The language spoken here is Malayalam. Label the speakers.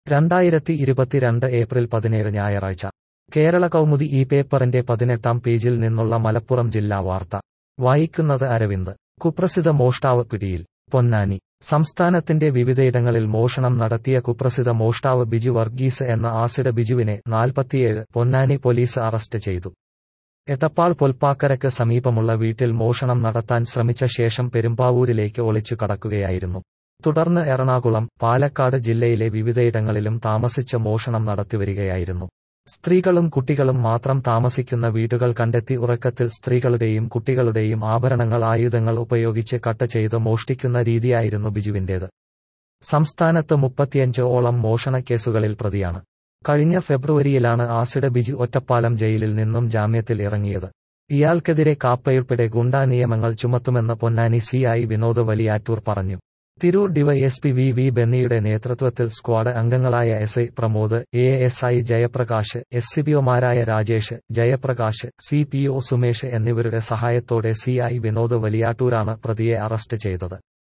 Speaker 1: രണ്ടായിരത്തി ഇരുപത്തിരണ്ട് ഏപ്രിൽ പതിനേഴ് ഞായറാഴ്ച കേരള കൗമുദി ഈ പേപ്പറിന്റെ പതിനെട്ടാം പേജിൽ നിന്നുള്ള മലപ്പുറം ജില്ലാ വാർത്ത വായിക്കുന്നത് അരവിന്ദ് കുപ്രസിദ്ധ മോഷ്ടാവ് പിടിയിൽ പൊന്നാനി സംസ്ഥാനത്തിന്റെ വിവിധയിടങ്ങളിൽ മോഷണം നടത്തിയ കുപ്രസിദ്ധ മോഷ്ടാവ് ബിജു വർഗീസ് എന്ന ആസിഡ് ബിജുവിനെ നാൽപ്പത്തിയേഴ് പൊന്നാനി പോലീസ് അറസ്റ്റ് ചെയ്തു എടപ്പാൾ പൊൽപ്പാക്കരയ്ക്ക് സമീപമുള്ള വീട്ടിൽ മോഷണം നടത്താൻ ശ്രമിച്ച ശേഷം പെരുമ്പാവൂരിലേക്ക് ഒളിച്ചു കടക്കുകയായിരുന്നു തുടർന്ന് എറണാകുളം പാലക്കാട് ജില്ലയിലെ വിവിധയിടങ്ങളിലും താമസിച്ച് മോഷണം നടത്തിവരികയായിരുന്നു സ്ത്രീകളും കുട്ടികളും മാത്രം താമസിക്കുന്ന വീടുകൾ കണ്ടെത്തി ഉറക്കത്തിൽ സ്ത്രീകളുടെയും കുട്ടികളുടെയും ആഭരണങ്ങൾ ആയുധങ്ങൾ ഉപയോഗിച്ച് കട്ട് ചെയ്ത് മോഷ്ടിക്കുന്ന രീതിയായിരുന്നു ബിജുവിന്റേത് സംസ്ഥാനത്ത് മുപ്പത്തിയഞ്ച് ഓളം മോഷണ കേസുകളിൽ പ്രതിയാണ് കഴിഞ്ഞ ഫെബ്രുവരിയിലാണ് ആസിഡ് ബിജു ഒറ്റപ്പാലം ജയിലിൽ നിന്നും ജാമ്യത്തിൽ ഇറങ്ങിയത് ഇയാൾക്കെതിരെ കാപ്പയുൾപ്പെടെ ഗുണ്ടാ നിയമങ്ങൾ ചുമത്തുമെന്ന് പൊന്നാനി സിഐ വിനോദ് വലിയാറ്റൂർ പറഞ്ഞു തിരൂർ ഡിവൈഎസ്പി വി വി ബെന്നിയുടെ നേതൃത്വത്തിൽ സ്ക്വാഡ് അംഗങ്ങളായ S I Pramod A S I Jayaprakash S C പിഒമാരായ Rajesh Jayaprakash C P O Sumesh എന്നിവരുടെ സഹായത്തോടെ സിഐ വിനോദ് വലിയാട്ടൂരാണ് പ്രതിയെ അറസ്റ്റ് ചെയ്തത്